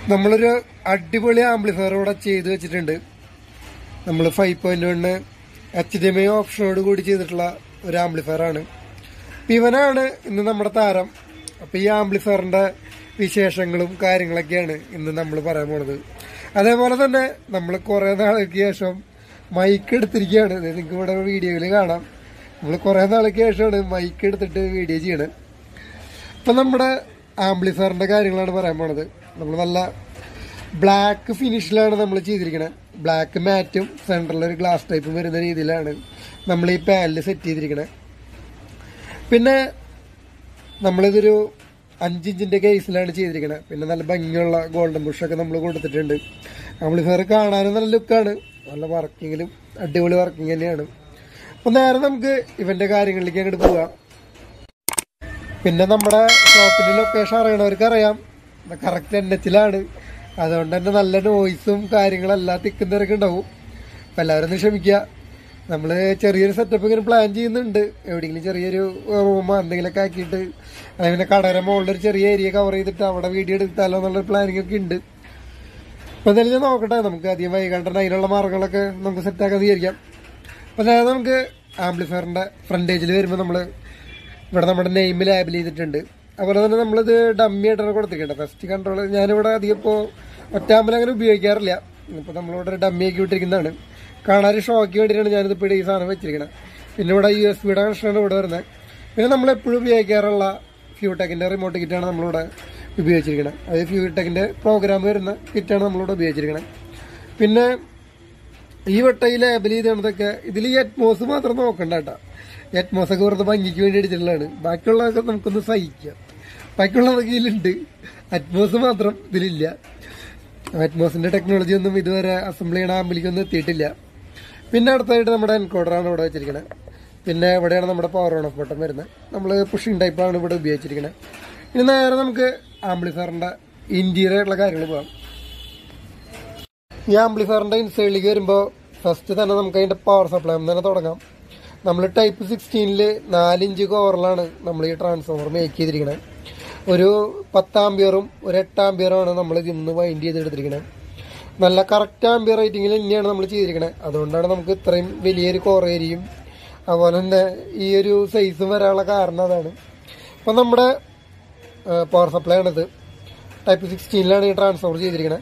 നമ്മളൊരു അടിപൊളി ആംപ്ലിഫയർ ഇവിടെ ചെയ്തു വെച്ചിട്ടുണ്ട് നമ്മൾ five point one H D M I ഓപ്ഷനോട് കൂടി ചെയ്തിട്ടുള്ള ഒരു ആംപ്ലിഫയർ ആണ് അപ്പൊ ഇവനാണ് ഇന്ന് നമ്മുടെ താരം അപ്പൊ ഈ ആംപ്ലിഫയറിന്റെ വിശേഷങ്ങളും കാര്യങ്ങളൊക്കെയാണ് ഇന്ന് നമ്മൾ പറയാൻ പോണത് അതേപോലെ തന്നെ നമ്മൾ കുറെ നാൾക്ക് ശേഷം മൈക്ക് എടുത്തിരിക്കുകയാണ് ഇത് നിങ്ങൾക്ക് ഇവിടെ വീഡിയോയിൽ കാണാം നമ്മൾ കുറെ നാൾക്ക് ശേഷമാണ് മൈക്ക് എടുത്തിട്ട് വീഡിയോ ചെയ്യണത് ഇപ്പൊ നമ്മുടെ ആംപ്ലിഫയറിന്റെ കാര്യങ്ങളാണ് പറയാൻ പോണത് നമ്മൾ നല്ല ബ്ലാക്ക് ഫിനിഷിലാണ് നമ്മൾ ചെയ്തിരിക്കുന്നത് ബ്ലാക്ക് മാറ്റും സെൻറ്ററിൽ ഒരു ഗ്ലാസ് ടൈപ്പും വരുന്ന രീതിയിലാണ് നമ്മൾ ഈ പാനൽ സെറ്റ് ചെയ്തിരിക്കുന്നത് പിന്നെ നമ്മളിതൊരു അഞ്ചിഞ്ചിന്റെ കേസിലാണ് ചെയ്തിരിക്കുന്നത് പിന്നെ നല്ല ഭംഗിയുള്ള ഗോൾഡൻ ബുഷൊക്കെ നമ്മൾ കൊടുത്തിട്ടുണ്ട് ആംപ്ലിഫയർ കാണാനും നല്ല ലുക്കാണ് നല്ല വർക്കിങ്ങിലും അടിപൊളി വർക്കിംഗ് തന്നെയാണ് അപ്പൊ നേരെ നമുക്ക് ഇവന്റെ കാര്യങ്ങളിലേക്ക് അങ്ങോട്ട് പോകാം പിന്നെ നമ്മുടെ ഷോപ്പിന്റെ ലൊക്കേഷൻ അറിയണവർക്ക് അറിയാം കറക്റ്റ് എൻ എച്ചിലാണ് അതുകൊണ്ട് തന്നെ നല്ല നോയ്സും കാര്യങ്ങളെല്ലാം തിക്കുന്നവരൊക്കെ ഉണ്ടാവും അപ്പൊ എല്ലാവരും ഒന്ന് ക്ഷമിക്കുക നമ്മള് ചെറിയൊരു സെറ്റപ്പ് ഇങ്ങനെ പ്ലാൻ ചെയ്യുന്നുണ്ട് എവിടെയെങ്കിലും ചെറിയൊരു റൂമോ എന്തെങ്കിലുമൊക്കെ ആക്കിയിട്ട് അങ്ങനെ കടയുടെ മുകളിൽ ഒരു ചെറിയ ഏരിയ കവർ ചെയ്തിട്ട് അവിടെ വീഡിയോ എടുത്താലോ എന്നുള്ളൊരു പ്ലാനിങ് ഒക്കെ ഉണ്ട് അപ്പൊ എന്തായാലും ഞാൻ നോക്കട്ടെ നമുക്ക് അധികം വൈകാണ്ട് അതിനുള്ള മാർഗങ്ങളൊക്കെ നമുക്ക് സെറ്റാക്കാൻ വിചാരിക്കാം അപ്പൊ അതായത് നമുക്ക് ആംപ്ലിഫയറിന്റെ ഫ്രണ്ടേജിൽ വരുമ്പോൾ നമ്മള് ഇവിടെ നമ്മുടെ നെയിം ലാബിൽ ചെയ്തിട്ടുണ്ട് അതുപോലെ തന്നെ നമ്മളിത് ഡമ്മി ആയിട്ടാണ് കൊടുത്തിട്ടുണ്ട് ഫസ്റ്റ് കൺട്രോൾ ഞാനിവിടെ അധികം ഇപ്പോൾ ഒറ്റാമ്പൽ അങ്ങനെ ഉപയോഗിക്കാറില്ല ഇപ്പോൾ നമ്മളിവിടെ ഒരു ഡമ്മി ആക്കി വിട്ടിരിക്കുന്നതാണ് കാണാൻ ഒരു ഷോക്ക് വേണ്ടിയിട്ടാണ് ഞാനിത് ഇപ്പോൾ ഈ സാധനം വെച്ചിരിക്കുന്നത് പിന്നെ ഇവിടെ യു എസ് ബിയുടെ കണക്ഷനാണ് ഇവിടെ വരുന്നത് പിന്നെ നമ്മൾ എപ്പോഴും ഉപയോഗിക്കാറുള്ള ഫ്യൂടെക്കിൻ്റെ റിമോട്ട് കിറ്റാണ് നമ്മളിവിടെ ഉപയോഗിച്ചിരിക്കുന്നത് അത് ഫ്യൂടെക്കിൻ്റെ പ്രോഗ്രാം വരുന്ന കിറ്റാണ് നമ്മളിവിടെ ഉപയോഗിച്ചിരിക്കുന്നത് പിന്നെ ഈ വട്ട ഈ ലേബൽ ചെയ്തതൊക്കെ ഇതിൽ ഈ അറ്റ്മോസ് മാത്രം നോക്കണ്ട കേട്ടോ ഈ അറ്റ്മോസ് ഒക്കെ വെറുതെ ഭംഗിക്ക് വേണ്ടി അടിച്ചിട്ടുള്ളതാണ് ബാക്കിയുള്ളതൊക്കെ നമുക്കൊന്ന് സഹിക്കാം ബാക്കിയുള്ളതൊക്കെ ഇതിലുണ്ട് അറ്റ്മോസ് മാത്രം ഇതിലില്ല അറ്റ്മോസിന്റെ ടെക്നോളജി ഒന്നും ഇതുവരെ അസംബിൾ ചെയ്യണ ആമ്പിലേക്കൊന്നും എത്തിയിട്ടില്ല പിന്നെ അടുത്തായിട്ട് നമ്മുടെ എൻകോഡറാണ് ഇവിടെ വെച്ചിരിക്കുന്നത് പിന്നെ ഇവിടെയാണ് നമ്മുടെ പവർ ഓൺ ഓഫ് ബട്ടൺ വരുന്നത് നമ്മൾ പുഷിംഗ് ടൈപ്പാണ് ഇവിടെ ഉപയോഗിച്ചിരിക്കുന്നത് ഇനി നേരെ നമുക്ക് ആംബ്ലിഫയറിന്റെ ഇന്റീരിയർ ആയിട്ടുള്ള കാര്യങ്ങൾ പോകാം ഈ ആംപ്ലിഫയറിന്റെ ഇൻസൈഡിലേക്ക് വരുമ്പോൾ ഫസ്റ്റ് തന്നെ നമുക്ക് അതിന്റെ പവർ സപ്ലൈ തന്നെ തുടങ്ങാം നമ്മൾ ടൈപ്പ് സിക്സ്റ്റീനില് നാലിഞ്ച് കവറിലാണ് നമ്മൾ ഈ ട്രാൻസ്ഫോമർ മേക്ക് ചെയ്തിരിക്കുന്നത് ഒരു പത്താംബിയറും ഒരു എട്ടാംബിയറുമാണ് നമ്മൾ ഇതിന്ന് വൈൻഡ് ചെയ്തെടുത്തിരിക്കുന്നത് നല്ല കറക്റ്റ് ആംബിയർ റേറ്റിംഗിൽ തന്നെയാണ് നമ്മൾ ചെയ്തിരിക്കുന്നത് അതുകൊണ്ടാണ് നമുക്ക് ഇത്രയും വലിയൊരു കോർ ഏരിയയും അതുപോലെ തന്നെ ഈ ഒരു സൈസും വരാനുള്ള കാരണം അതാണ് അപ്പം നമ്മുടെ പവർ സപ്ലൈ ആണിത് ടൈപ്പ് സിക്സ്റ്റീനിലാണ് ഈ ട്രാൻസ്ഫോമർ ചെയ്തിരിക്കുന്നത്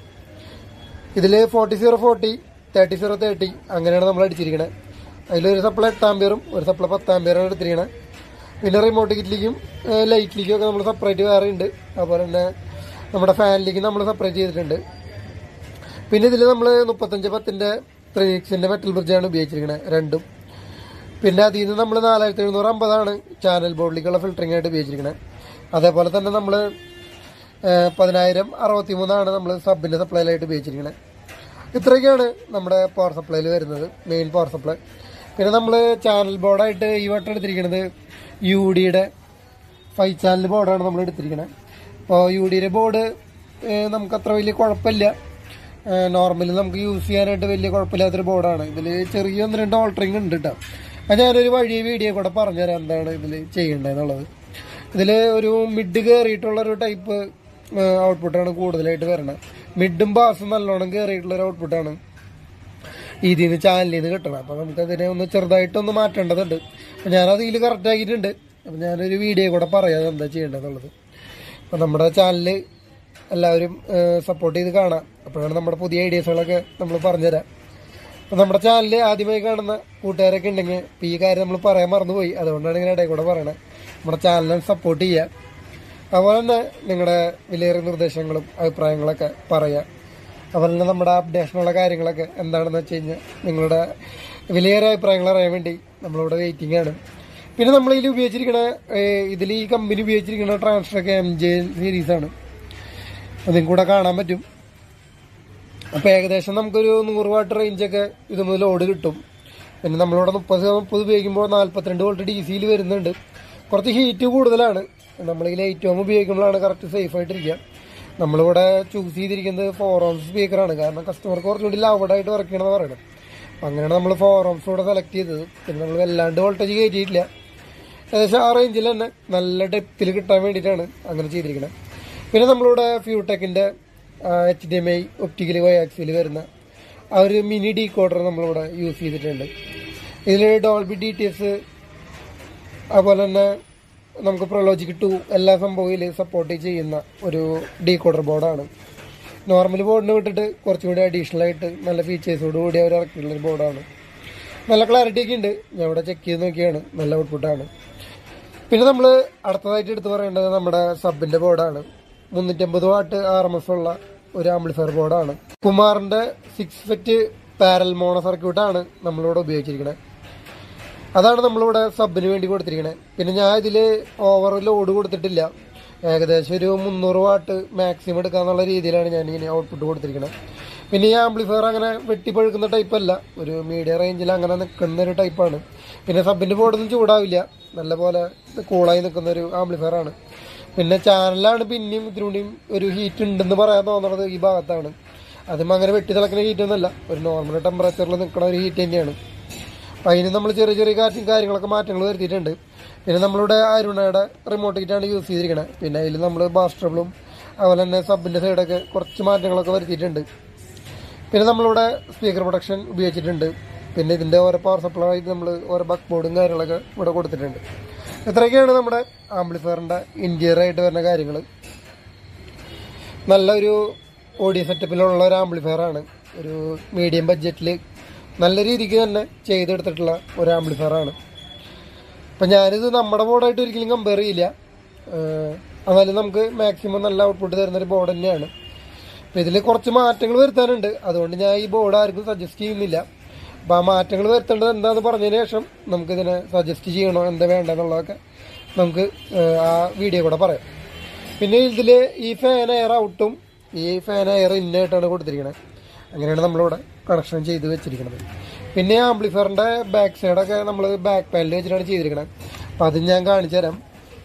ഇതിൽ forty zero forty thirty zero thirty അങ്ങനെയാണ് നമ്മൾ അടിച്ചിരിക്കുന്നത് അതിലൊരു സപ്ലൈ എട്ടാംബിയറും ഒരു സപ്ലൈ പത്താംബിയറാണ് എടുത്തിരിക്കുന്നത് പിന്നെ റിമോട്ട് കിറ്റിലേക്കും ലൈറ്റിലേക്കും ഒക്കെ നമ്മൾ സെപ്പറേറ്റ് വേറെ ഉണ്ട് അതുപോലെ തന്നെ നമ്മുടെ ഫാനിലേക്ക് നമ്മൾ സെപ്പറേറ്റ് ചെയ്തിട്ടുണ്ട് പിന്നെ ഇതിൽ നമ്മൾ മുപ്പത്തഞ്ച് പത്തിൻ്റെ ത്രീക്സിൻ്റെ മെറ്റൽ ബ്രിഡ്ജാണ് ഉപയോഗിച്ചിരിക്കുന്നത് രണ്ടും പിന്നെ അതിൽ നിന്ന് നമ്മൾ നാലായിരത്തി എഴുന്നൂറ് അമ്പതാണ് ചാനൽ ബോർഡിലേക്കുള്ള ഫിൽറ്ററിംഗ് ആയിട്ട് ഉപയോഗിച്ചിരിക്കുന്നത് അതേപോലെ തന്നെ നമ്മൾ പതിനായിരം അറുപത്തി മൂന്നാണ് നമ്മൾ സബിൻ്റെ സപ്ലൈയിലായിട്ട് ഉപയോഗിച്ചിരിക്കുന്നത് ഇത്രയൊക്കെയാണ് നമ്മുടെ പവർ സപ്ലൈയിൽ വരുന്നത് മെയിൻ പവർ സപ്ലൈ പിന്നെ നമ്മൾ ചാനൽ ബോർഡായിട്ട് ഈ വട്ടം എടുത്തിരിക്കുന്നത് യു ഡിയുടെ ഫൈവ് ചാനൽ ബോർഡാണ് നമ്മൾ എടുത്തിരിക്കുന്നത് അപ്പോൾ യു ഡിയുടെ ബോർഡ് നമുക്ക് അത്ര വലിയ കുഴപ്പമില്ല നോർമലി നമുക്ക് യൂസ് ചെയ്യാനായിട്ട് വലിയ കുഴപ്പമില്ലാത്തൊരു ബോർഡാണ് ഇതിൽ ചെറിയ ഒന്ന് രണ്ട് ഓൾട്ടറിങ് ഉണ്ട് കേട്ടോ അത് ഞാനൊരു വഴി വീഡിയോ കൂടെ പറഞ്ഞുതരാം എന്താണ് ഇതിൽ ചെയ്യേണ്ടതെന്നുള്ളത് ഇതിൽ ഒരു മിഡ് കയറിയിട്ടുള്ള ഒരു ടൈപ്പ് ഔട്ട്പുട്ടാണ് കൂടുതലായിട്ട് വരുന്നത് മിഡും ബാസും നല്ലോണം കയറിയിട്ടുള്ള ഒരു ഔട്ട്പുട്ടാണ് ഇതിൽ നിന്ന് ചാനലിൽ നിന്ന് കിട്ടണം അപ്പം നമുക്ക് അതിനെ ഒന്ന് ചെറുതായിട്ടൊന്ന് മാറ്റേണ്ടതുണ്ട് അപ്പം ഞാനത് ഇതിൽ കറക്റ്റ് ആക്കിയിട്ടുണ്ട് അപ്പം ഞാനൊരു വീഡിയോ കൂടെ പറയാം എന്താ ചെയ്യേണ്ടതെന്നുള്ളത് അപ്പം നമ്മുടെ ചാനൽ എല്ലാവരും സപ്പോർട്ട് ചെയ്ത് കാണാം അപ്പോഴാണ് നമ്മുടെ പുതിയ ഐഡിയസുകളൊക്കെ നമ്മൾ പറഞ്ഞുതരാം അപ്പം നമ്മുടെ ചാനൽ ആദ്യമായി കാണുന്ന കൂട്ടുകാരൊക്കെ ഉണ്ടെങ്കിൽ ഇപ്പം ഈ കാര്യം നമ്മൾ പറയാൻ മറന്നുപോയി അതുകൊണ്ടാണ് ഇങ്ങനെ ഇടയിൽ കൂടെ പറയണത് നമ്മുടെ ചാനലിനെ സപ്പോർട്ട് ചെയ്യുക അതുപോലെ തന്നെ നിങ്ങളുടെ വിലയേറിയ നിർദ്ദേശങ്ങളും അഭിപ്രായങ്ങളൊക്കെ പറയുക അതുപോലെ തന്നെ നമ്മുടെ അപ്ഡേഷനുള്ള കാര്യങ്ങളൊക്കെ എന്താണെന്ന് വെച്ച് കഴിഞ്ഞാൽ നിങ്ങളുടെ വിലയേറിയ അഭിപ്രായങ്ങൾ അറിയാൻ വേണ്ടി നമ്മളിവിടെ വെയിറ്റിംഗ് ആണ് പിന്നെ നമ്മൾ ഇതിൽ ഉപയോഗിച്ചിരിക്കുന്ന ഇതിൽ ഈ കമ്പനി ഉപയോഗിച്ചിരിക്കുന്ന ട്രാൻസ്ഫറൊക്കെ എം ജെ സീരീസ് ആണ് അതും കൂടെ കാണാൻ പറ്റും അപ്പോൾ ഏകദേശം നമുക്കൊരു നൂറ് വാട്ട് റേഞ്ചൊക്കെ ഇത് മുതൽ ലോഡ് കിട്ടും പിന്നെ നമ്മളിവിടെ മുപ്പത് മുപ്പത് ഉപയോഗിക്കുമ്പോൾ നാൽപ്പത്തിരണ്ട് വോൾട്ട് ഡി സിയിൽ വരുന്നുണ്ട് കുറച്ച് ഹീറ്റ് കൂടുതലാണ് നമ്മൾ ഈ ലൈറ്റ് ഹോം ഉപയോഗിക്കുമ്പോഴാണ് കറക്റ്റ് സേഫ് ആയിട്ടിരിക്കുക നമ്മളിവിടെ ചൂസ് ചെയ്തിരിക്കുന്നത് ഫോർ ഓംസ് സ്പീക്കറാണ് കാരണം കസ്റ്റമർക്ക് കുറച്ചുകൂടി ലൗഡായിട്ട് വർക്ക് ചെയ്യണമെന്ന് പറയണം അപ്പം അങ്ങനെയാണ് നമ്മൾ ഫോർ ഓംസ് കൂടെ സെലക്ട് ചെയ്തത് പിന്നെ നമ്മൾ വല്ലാണ്ട് വോൾട്ടേജ് കയറ്റിയിട്ടില്ല ഏകദേശം ആ റേഞ്ചിൽ തന്നെ നല്ല ഡെപ്തിൽ കിട്ടാൻ വേണ്ടിയിട്ടാണ് അങ്ങനെ ചെയ്തിരിക്കുന്നത് പിന്നെ നമ്മളിവിടെ ഫ്യൂടെക്കിൻ്റെ H D M I optical കോയാക്സിൽ വരുന്ന ആ ഒരു മിനി ഡീ കോഡർ നമ്മളിവിടെ യൂസ് ചെയ്തിട്ടുണ്ട് ഇതിൽ ഡോൾബി ഡി ടി എസ് അതുപോലെ തന്നെ നമുക്ക് പ്രൊലോജിക് ടു എല്ലാ സംഭവവും ഇതിൽ സപ്പോർട്ട് ചെയ്യുന്ന ഒരു ഡീ കോഡർ ബോർഡാണ് നോർമൽ ബോർഡിന് വിട്ടിട്ട് കുറച്ചും കൂടി അഡീഷണൽ ആയിട്ട് നല്ല ഫീച്ചേഴ്സോട് കൂടി അവർ ഇറക്കിയിട്ടുള്ള ഒരു ബോർഡാണ് നല്ല ക്ലാരിറ്റി ഒക്കെ ഉണ്ട് ഞാൻ ഇവിടെ ചെക്ക് ചെയ്ത് നോക്കിയാണ് നല്ല ഔട്ട്പുട്ടാണ് പിന്നെ നമ്മൾ അടുത്തതായിട്ട് എടുത്ത് പറയേണ്ടത് നമ്മുടെ സബിന്റെ ബോർഡാണ് മുന്നൂറ്റമ്പത് വാട്ട് ആർ എം എസ് ഉള്ള ഒരു ആംപ്ലിഫയർ ബോർഡാണ് കുമാറിന്റെ സിക്സ് ഫെറ്റ് പാരൽ മോണോ സർക്യൂട്ടാണ് നമ്മളിവിടെ ഉപയോഗിച്ചിരിക്കുന്നത് അതാണ് നമ്മളിവിടെ സബിന് വേണ്ടി കൊടുത്തിരിക്കുന്നത് പിന്നെ ഞാൻ ഇതിൽ ഓവർ ലോഡ് കൊടുത്തിട്ടില്ല ഏകദേശം ഒരു മുന്നൂറ് വാട്ട് മാക്സിമം എടുക്കാന്നുള്ള രീതിയിലാണ് ഞാൻ ഇങ്ങനെ ഔട്ട്പുട്ട് കൊടുത്തിരിക്കുന്നത് പിന്നെ ഈ ആംപ്ലിഫയർ അങ്ങനെ വെട്ടിപ്പഴുക്കുന്ന ടൈപ്പ് അല്ല ഒരു മീഡിയം റേഞ്ചിൽ അങ്ങനെ നിൽക്കുന്ന ഒരു ടൈപ്പാണ് പിന്നെ സബിന്റെ ബോർഡൊന്നും ചൂടാവില്ല നല്ലപോലെ കൂളായി നിൽക്കുന്ന ഒരു ആംപ്ലിഫയർ ആണ് പിന്നെ ചാനലാണ് പിന്നെയും ഇതിലൂടെയും ഒരു ഹീറ്റ് ഉണ്ടെന്ന് പറയാൻ തോന്നുന്നത് ഈ ഭാഗത്താണ് അതും അങ്ങനെ വെട്ടി തിളക്കുന്ന ഹീറ്റ് ഒന്നുമല്ല ഒരു നോർമൽ ടെമ്പറേച്ചറിൽ നിൽക്കുന്ന ഒരു ഹീറ്റ് തന്നെയാണ് അപ്പം അതിന് നമ്മൾ ചെറിയ ചെറിയ കാറ്റും കാര്യങ്ങളൊക്കെ മാറ്റങ്ങൾ വരുത്തിയിട്ടുണ്ട് പിന്നെ നമ്മളിവിടെ അരുണയുടെ റിമോട്ട് കിറ്റാണ് യൂസ് ചെയ്തിരിക്കുന്നത് പിന്നെ അതിൽ നമ്മൾ ബാസ്റ്റബിളും അതുപോലെ തന്നെ സബിൻ്റെ സൈഡൊക്കെ കുറച്ച് മാറ്റങ്ങളൊക്കെ വരുത്തിയിട്ടുണ്ട് പിന്നെ നമ്മളിവിടെ സ്പീക്കർ പ്രൊഡക്ഷൻ ഉപയോഗിച്ചിട്ടുണ്ട് പിന്നെ ഇതിൻ്റെ ഓരോ പവർ സപ്ലൈ ആയിട്ട് നമ്മൾ ഓരോ ബക്ക് ബോർഡും കാര്യങ്ങളൊക്കെ ഇവിടെ കൊടുത്തിട്ടുണ്ട് ഇത്രയൊക്കെയാണ് നമ്മുടെ ആംപ്ലിഫയറിൻ്റെ ഇൻറ്റീരിയർ ആയിട്ട് വരുന്ന കാര്യങ്ങൾ നല്ലൊരു ഓഡിയോ സെറ്റപ്പിലുള്ള ഒരു ആംപ്ലിഫയർ ആണ് ഒരു മീഡിയം ബഡ്ജറ്റിൽ നല്ല രീതിക്ക് തന്നെ ചെയ്തെടുത്തിട്ടുള്ള ഒരു ആംപ്ലിഫയർ ആണ് അപ്പം ഞാനിത് നമ്മുടെ ബോർഡായിട്ട് ഒരിക്കലും കമ്പയർ ചെയ്യില്ല ഏഹ് എന്നാലും നമുക്ക് മാക്സിമം നല്ല ഔട്ട്പുട്ട് തരുന്ന ഒരു ബോർഡ് തന്നെയാണ് അപ്പം ഇതിൽ കുറച്ച് മാറ്റങ്ങൾ വരുത്താനുണ്ട് അതുകൊണ്ട് ഞാൻ ഈ ബോർഡ് ആർക്കും സജസ്റ്റ് ചെയ്യുന്നില്ല അപ്പോൾ ആ മാറ്റങ്ങൾ വരുത്തേണ്ടത് എന്താണെന്ന് പറഞ്ഞതിന് ശേഷം നമുക്കിതിനെ സജസ്റ്റ് ചെയ്യണോ എന്താ വേണ്ടെന്നുള്ളതൊക്കെ നമുക്ക് ഏഹ് ആ വീഡിയോ കൂടെ പറയാം പിന്നെ ഇതിൽ ഈ ഫാൻ എയർ ഔട്ടും ഈ ഫാൻ എയർ ഇന്നായിട്ടാണ് കൊടുത്തിരിക്കുന്നത് അങ്ങനെയാണ് നമ്മളിവിടെ കണക്ഷൻ ചെയ്ത് വെച്ചിരിക്കുന്നത് പിന്നെ ആംപ്ലിഫയറിൻ്റെ ബാക്ക് സൈഡൊക്കെ നമ്മൾ ബാക്ക് പാനൽ വെച്ചിട്ടാണ് ചെയ്തിരിക്കുന്നത് അപ്പോൾ അത് ഞാൻ കാണിച്ചു തരാം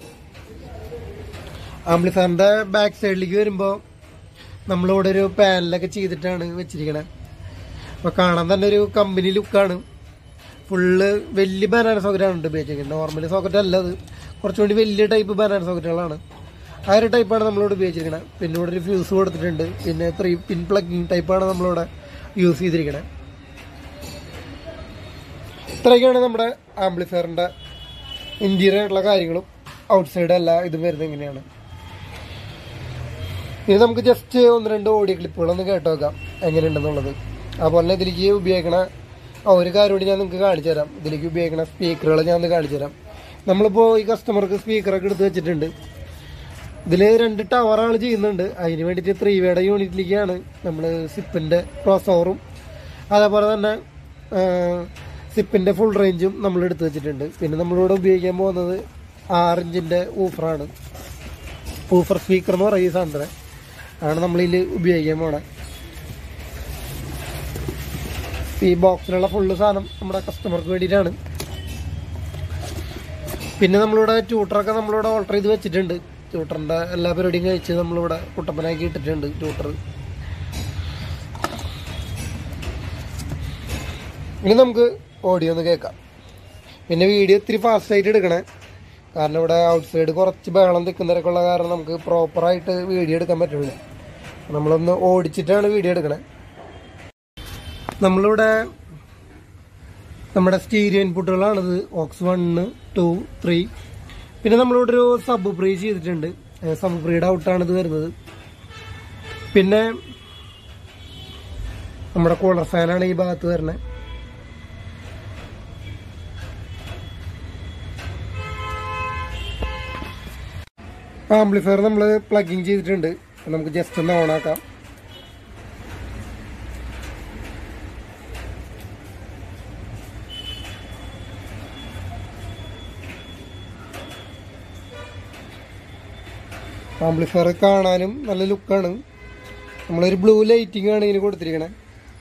ആംപ്ലിഫയറിൻ്റെ ബാക്ക് സൈഡിലേക്ക് വരുമ്പോൾ നമ്മളിവിടെ ഒരു പാനലൊക്കെ ചെയ്തിട്ടാണ് വെച്ചിരിക്കുന്നത് അപ്പോൾ കാണാൻ തന്നെ ഒരു കമ്പനി ലുക്കാണ് ഫുള്ള് വലിയ ബനാന സോക്കറ്റാണ് ഉപയോഗിച്ചിരിക്കുന്നത് നോർമൽ സോക്കറ്റ് അല്ല അത് കുറച്ചുകൂടി വലിയ ടൈപ്പ് ബനാന സോക്കറ്റുകളാണ് ആ ഒരു ടൈപ്പാണ് നമ്മളിവിടെ ഉപയോഗിച്ചിരിക്കുന്നത് പിന്നെ ഇവിടെ ഒരു ഫ്യൂസ് കൊടുത്തിട്ടുണ്ട് പിന്നെ ത്രീ പിൻ പ്ലഗിങ് ടൈപ്പാണ് നമ്മളിവിടെ യൂസ് ചെയ്തിരിക്കുന്നത് ഇത്രയൊക്കെയാണ് നമ്മുടെ ആംപ്ലിഫയറിൻ്റെ ഇൻറ്റീരിയർ ആയിട്ടുള്ള കാര്യങ്ങളും ഔട്ട്സൈഡ് അല്ല ഇതും വരുന്നത് എങ്ങനെയാണ് ഇനി നമുക്ക് ജസ്റ്റ് ഒന്ന് രണ്ട് ഓഡിയോ ക്ലിപ്പുകളൊന്ന് കേട്ട് നോക്കാം എങ്ങനെയുണ്ടെന്നുള്ളത് അതുപോലെ തന്നെ ഇതിലേക്ക് ഉപയോഗിക്കണ ആ ഒരു കാര്യം കൂടി ഞാൻ നിങ്ങൾക്ക് കാണിച്ചു തരാം ഇതിലേക്ക് ഉപയോഗിക്കണ സ്പീക്കറുകൾ ഞാൻ ഒന്ന് കാണിച്ചു തരാം നമ്മളിപ്പോൾ ഈ കസ്റ്റമർക്ക് സ്പീക്കറൊക്കെ എടുത്ത് വെച്ചിട്ടുണ്ട് ഇതിൽ രണ്ട് ടവറാണ് ചെയ്യുന്നുണ്ട് അതിന് വേണ്ടിയിട്ട് ത്രീ വേയുടെ യൂണിറ്റിലേക്കാണ് നമ്മൾ സിപ്പിൻ്റെ ക്രോസ് അതേപോലെ തന്നെ സിപ്പിൻ്റെ ഫുൾ റേഞ്ചും നമ്മൾ എടുത്ത് വെച്ചിട്ടുണ്ട് പിന്നെ നമ്മളിവിടെ ഉപയോഗിക്കാൻ പോകുന്നത് ആറ് ഇഞ്ചിൻ്റെ ഊഫറാണ് ഊഫർ സ്പീക്കർ എന്ന് പറയും ഈ സാധനത്തിന് ആണ് നമ്മളിതിൽ ഉപയോഗിക്കാൻ പോണേ ഈ ബോക്സിലുള്ള ഫുള്ള് സാധനം നമ്മുടെ കസ്റ്റമർക്ക് വേണ്ടിയിട്ടാണ് പിന്നെ നമ്മളിവിടെ ട്യൂട്ടറൊക്കെ നമ്മളിവിടെ ഓൾട്ടർ ചെയ്ത് വെച്ചിട്ടുണ്ട് ട്യൂട്ടറിൻ്റെ എല്ലാ പരിപാടിയും കഴിച്ച് നമ്മളിവിടെ കുട്ടപ്പനാക്കി ഇട്ടിട്ടുണ്ട് ട്യൂട്ടർ ഇനി നമുക്ക് ഓഡിയോ ഒന്ന് കേൾക്കാം പിന്നെ വീഡിയോ ഇത്തിരി ഫാസ്റ്റ് ആയിട്ട് എടുക്കണേ കാരണം ഇവിടെ ഔട്ട്സൈഡ് കുറച്ച് ബഹളം നിൽക്കുന്നവരൊക്കെ ഉള്ള കാരണം നമുക്ക് പ്രോപ്പറായിട്ട് വീഡിയോ എടുക്കാൻ പറ്റില്ല നമ്മളൊന്ന് ഓടിച്ചിട്ടാണ് വീഡിയോ എടുക്കണേ നമ്മളിവിടെ നമ്മുടെ സ്റ്റീരിയോ ഇൻപുട്ടുകളാണിത് ഓക്സ് വണ്ണ് ടു ത്രീ പിന്നെ നമ്മളിവിടെ ഒരു സബ് ഫ്രീ ചെയ്തിട്ടുണ്ട് സബ് ഫ്രീയുടെ ഔട്ടാണ് ഇത് വരുന്നത് പിന്നെ നമ്മുടെ കൂളർ ഫാനാണ് ഈ ഭാഗത്ത് വരുന്നത് ആംപ്ലിഫയർ നമ്മൾ പ്ലഗിങ് ചെയ്തിട്ടുണ്ട് നമുക്ക് ജസ്റ്റ് ഒന്ന് ഓൺ ആക്കാം ആംപ്ലിഫയർ കാണാനും നല്ല ലുക്കാണ് നമ്മളൊരു ബ്ലൂ ലൈറ്റിംഗ് ആണ് ഇതിന് കൊടുത്തിരിക്കണേ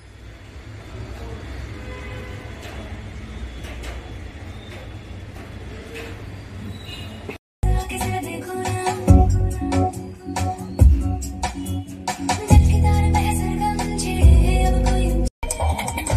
किसी ने देखो ना झटकेदार महसर गम छेड़े अब कोई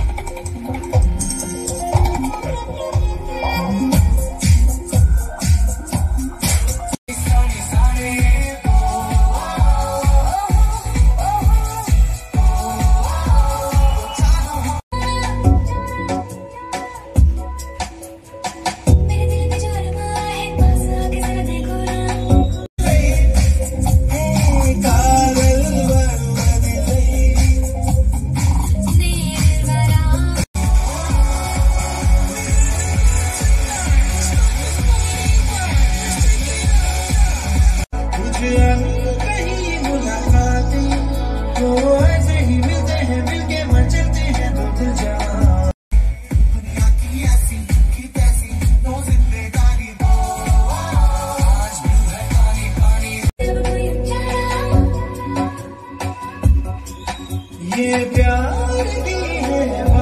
जो ऐसे ही मिलते हैं मिलके मचलते हैं तो दिल जहां दुनिया की ऐसी की तैसी नो जिंदगानी दो आज भी है पानी पानी ये प्यार की है